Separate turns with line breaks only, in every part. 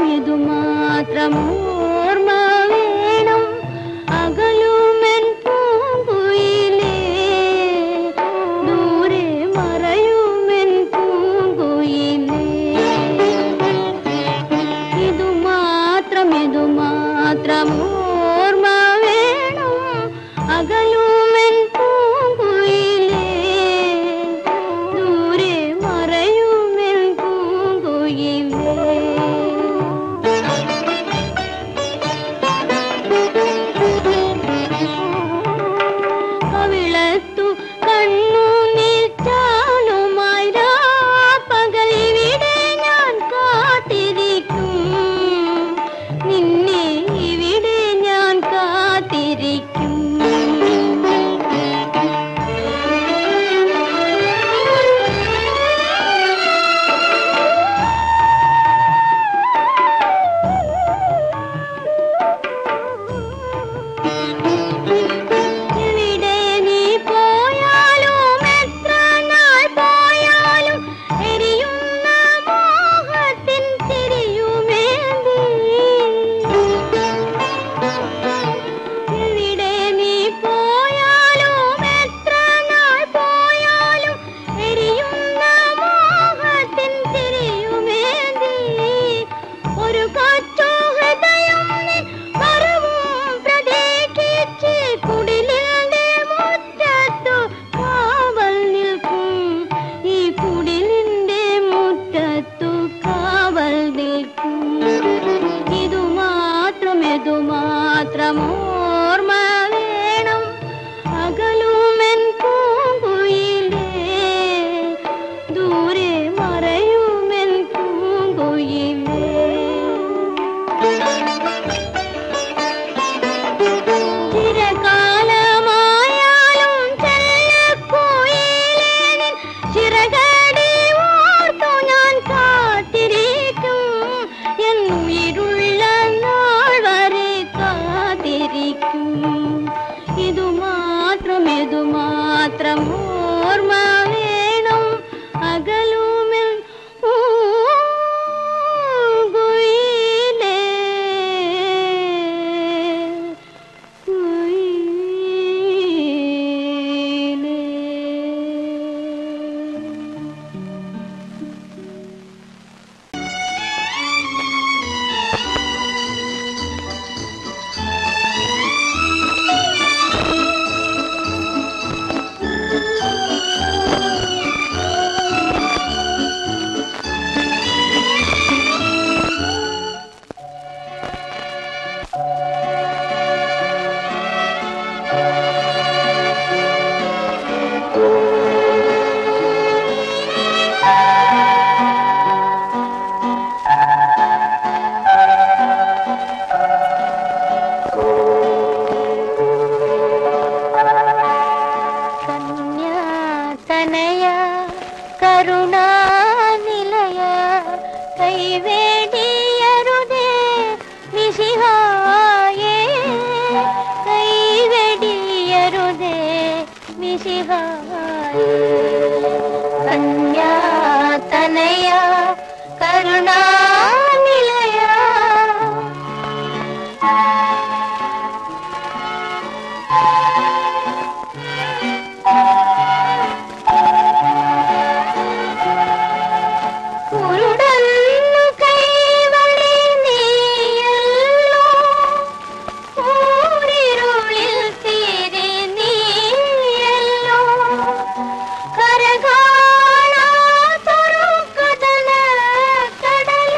ഇതു മാത്രം ഓർമ്മ വേണം അകലുമെൻ പൂങ്കുയിലേ ദൂരെ മറയുമെൻ പൂങ്കുയിലേ ഇതു മാത്രം ഇതു മാത്രം ഓർമ്മ വേണം അകലുമെൻ പൂങ്കുയിലേ ദൂരെ മറയുമെൻ പൂങ്കുയിലേ കവിളത്തു കണ്ണു നീച്ചാലുമായി പകൽ ഇവിടെ ഞാൻ കാത്തിരിക്കും നിന്നെ ഇവിടെ ഞാൻ കാത്തിരിക്കും എവിടെ നീ പോയാലും എത്ര നാൾ പോയാലും എരിയുന്ന മോഹത്തിൻ തിരിയുമേന്തി എവിടെ നീ പോയാലും എത്ര നാൾ പോയാലും എരിയുന്ന മോഹത്തിൻ തിരിയുമേന്തി ഒരു കാറ്റോ ഹൃദയം നിൻ വരവും പ്രതീക്ഷിച്ച് കുടിലിന്റെ മുറ്റത്തു കാവൽ നിൽക്കും ഈ കുടിലിന്റെ മുറ്റത്തു കാവൽ നിൽക്കും ഇതു മാത്രം ഇതു മാത്രം ഓർമ്മ വേണം അകലുമെൻ പൂങ്കുയിലേ ദൂരെ മറയുമെൻ പൂങ്കുയിലേ ചിരകാലമായാലും ചെല്ലക്കുയിലേ നിൻ ചിറകടി ഓർത്തു ഞാൻ കാത്തിരിക്കും എന്നുയിരുള്ള നാൾ വരെ കാത്തിരിക്കും ഇതു മാത്രം ഇതു മാത്രം ഓർമ്മ വേണം അകലുമെൻ പൂങ്കുയിലേ കുയിലേ കന്യാതനയ കരുണാനിലയ കൈവേടിയരുതേ മിശിഹായേ കൈവെടിയരുതേ മിശിഹായേ കന്യാതനയ കരുണാനിലയ കുരുടന്നു കൈവളി നീയല്ലോ ഊരിരുളിൽ തീരെ നീയല്ലോ കരകാണാത്തൊരു കടല കടൽ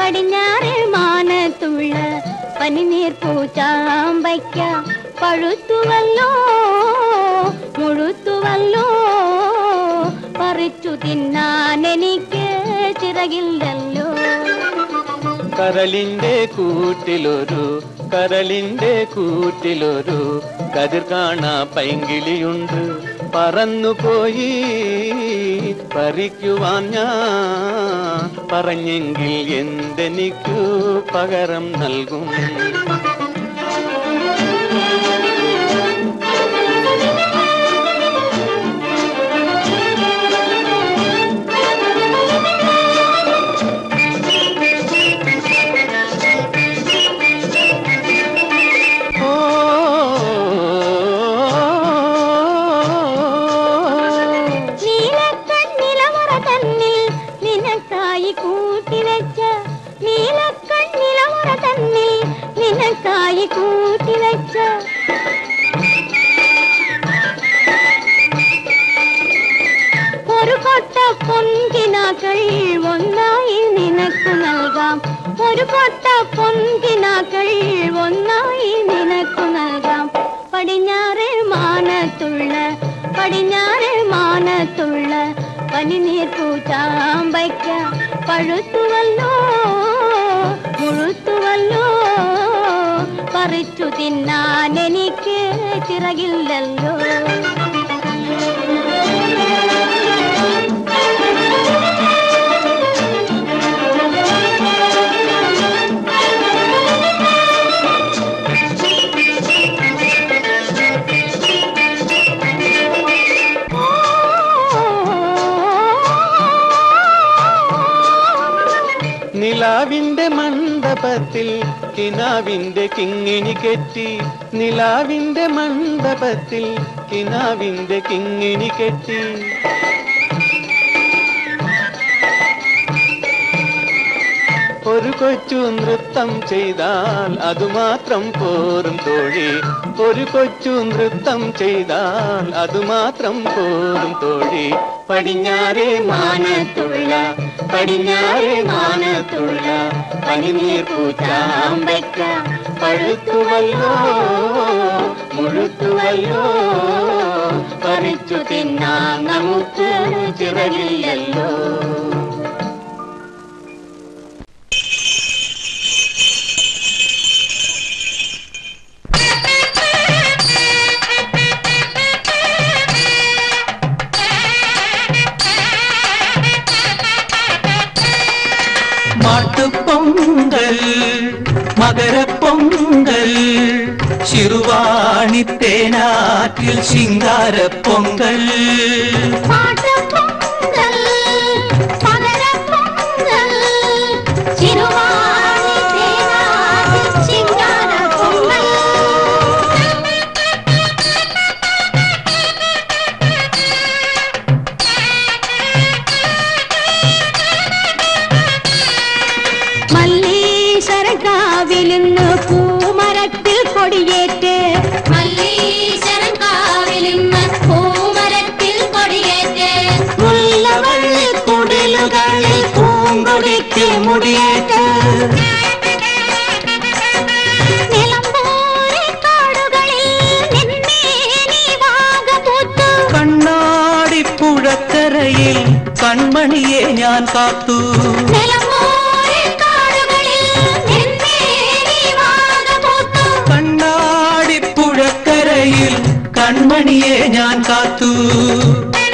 പടിഞ്ഞാറ് മാനത്തുള്ള പനിനീർ പൂച്ചാമ്പയ്ക്ക പഴുത്തുവല്ലോ മുഴുത്തുവല്ലോ പറിച്ചു തിന്നാൻ എനിക്ക് ചിറകില്ലല്ലോ
കരളിന്റെ കൂട്ടിലൊരു കരളിന്റെ കൂട്ടിലൊരു കതിർ കാണാ പൈങ്കിളിയുണ്ട് പറന്നുപോയി പറിക്കുവാൻ ഞാൻ പറഞ്ഞെങ്കിൽ എന്തെനിക്കു പകരം നൽകും ഓ
നീലക്കണ്ണിലവറ തന്നിൽ നിനക്കായി കൂട്ടിവെച്ച നീലക്കണ്ണിലവറ തന്നിൽ നിനക്കായി കൂട്ടിവെച്ച ഒരു കൊട്ട പൊൻകിനാക്കൾ ഒന്നായി നിനക്ക് നൽകാം ഒരു കൊട്ട പൊൻകിനാക്കൾ ഒന്നായി നിനക്ക് നൽകാം പടിഞ്ഞാറ് മാനത്തുള്ള പടിഞ്ഞാറ് മാനത്തുള്ള പനിനീർ പൂച്ചാമ്പയ്ക്ക പഴുത്തുവല്ലോ മുഴുത്തുവല്ലോ പറിച്ചു തിന്നാൻ എനിക്ക് ചിറകില്ലല്ലോ
നിലാവിന്റെ മണ്ഡപത്തിൽ കിനാവിന്റെ കിങ്ങിണി കെട്ടി നിലാവിന്റെ മണ്ഡപത്തിൽ കിനാവിന്റെ കിങ്ങിണി കെട്ടി ഒരു കൊച്ചു നൃത്തം ചെയ്താൽ അതുമാത്രം പോരും തോഴി ഒരു കൊച്ചു നൃത്തം ചെയ്താൽ അതുമാത്രം പോരും തോഴി പടിഞ്ഞാറേ മാനത്തുള്ള പടിഞ്ഞാറേ മാനത്തുള്ള പനിനീർ പൂച്ചാമ്പയ്ക്ക പഴുത്തുവല്ലോ മുഴുത്തുവല്ലോ പറിച്ചു തിന്നാൻ നമുക്ക് ചിറകില്ലല്ലോ
மாட்டுப்பொங்கல் மகரப்பொங்கல் சிறுவாணி தேனாற்றில் சிங்கார பொங்கல்
പാട്ടപ്പൊങ്കൽ പകരപ്പൊങ്കൽ ചിരുവാണി തേനാടി ചിങ്കാരപ്പൊങ്കൽ മല്ലീശ്വരക്കാവിലിന്ന് പൂമരത്തിൽ കൊടിയേറ്റ് മല്ലീശ്വരക്കാവിലിന്ന് പൂമരത്തിൽ കൊടിയേറ്റ് മുല്ലവള്ളി കുടിലുകളിൽ പൂങ്കൊടിക്ക് മുടിയേറ്റ് നിലമ്പൂരിക്കാടുകളിൽ നിന്നേനി വാഗപൂത്തു
കണ്ണാടി പുഴക്കരയിൽ കൺമണിയെ ഞാൻ കാത്തു
നിലമ്പൂരിക്കാടുകളിൽ നിന്നേനി വാഗപൂത്തു
കണ്ണാടി പുഴക്കരയിൽ കൺമണിയെ ഞാൻ കാത്തു